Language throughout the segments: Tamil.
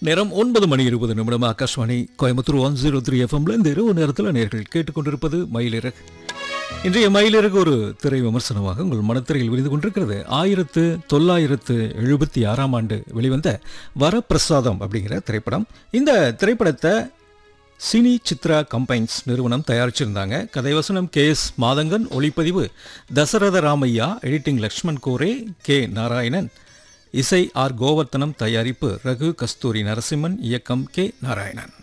நேரம் ஒன்பது மணி இருபது நிமிடம் Akashvani Coimbatore one zero three எஃப்எம்ல இந்த இரவு நேரத்தில் நேர்கள் கேட்டுக்கொண்டிருப்பது மயிலிறகு இன்றைய மயிலிறகு ஒரு திரை விமர்சனமாக உங்கள் மனத்திரையில் விரிந்து கொண்டிருக்கிறது ஆயிரத்து தொள்ளாயிரத்து எழுபத்தி ஆறாம் ஆண்டு வெளிவந்த வரப்பிரசாதம் அப்படிங்கிற திரைப்படம் இந்த திரைப்படத்தை சினி சித்ரா கம்பைன்ஸ் நிறுவனம் தயாரிச்சிருந்தாங்க கதைவசனம் கே எஸ் மாதங்கன் ஒளிப்பதிவு தசரத ராமையா எடிட்டிங் லக்ஷ்மண் கோரே கே நாராயணன் இசை ஆர் கோவர்த்தனம் தயாரிப்பு ரகு கஸ்தூரி நரசிம்மன் இயக்கம் கே நாராயணன்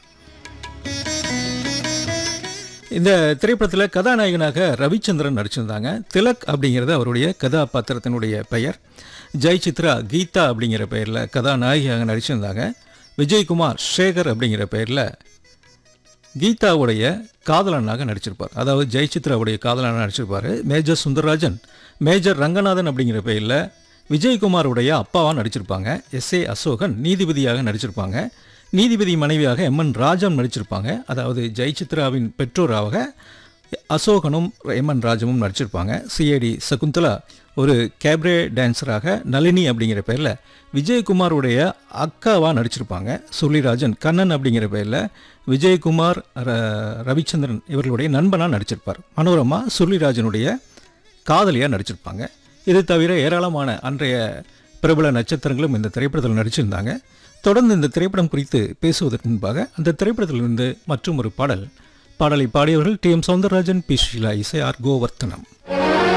இந்த திரைப்படத்தில் கதாநாயகனாக ரவிச்சந்திரன் நடிச்சிருந்தாங்க திலக் அப்படிங்கிறது அவருடைய கதாபாத்திரத்தினுடைய பெயர் ஜெய் சித்ரா கீதா அப்படிங்கிற பெயரில் கதாநாயகியாக நடிச்சிருந்தாங்க விஜயகுமார் சேகர் அப்படிங்கிற பெயரில் கீதாவுடைய காதலனாக நடிச்சிருப்பார் அதாவது ஜெயசித்ராவுடைய காதலனாக நடிச்சிருப்பார் மேஜர் சுந்தரராஜன் மேஜர் ரங்கநாதன் அப்படிங்கிற பெயரில் விஜயகுமாருடைய அப்பாவாக நடிச்சிருப்பாங்க எஸ் ஏ அசோகன் நீதிபதியாக நடிச்சிருப்பாங்க நீதிபதி மனைவியாக எம் என் ராஜம் நடிச்சிருப்பாங்க அதாவது ஜெயசித்ராவின் பெற்றோராக அசோகனும் எம் என் ராஜமும் நடிச்சிருப்பாங்க சிஐடி சகுந்தலா ஒரு கேப்ரே டான்ஸராக நளினி அப்படிங்கிற பேரில் விஜயகுமாருடைய அக்காவாக நடிச்சிருப்பாங்க சுருளிராஜன் கண்ணன் அப்படிங்கிற பேரில் விஜயகுமார் ர ரவிச்சந்திரன் இவர்களுடைய நண்பனாக நடிச்சிருப்பார் மனோரமா சுருளிராஜனுடைய காதலியாக நடிச்சிருப்பாங்க இது தவிர ஏராளமான அன்றைய பிரபல நட்சத்திரங்களும் இந்த திரைப்படத்தில் நடிச்சிருந்தாங்க தொடர்ந்து இந்த திரைப்படம் குறித்து பேசுவதற்கு முன்பாக அந்த திரைப்படத்திலிருந்து மற்றும் ஒரு பாடல் பாடலை பாடியவர்கள் T M Soundararajan P Sheela இசை ஆர் கோவர்த்தனம்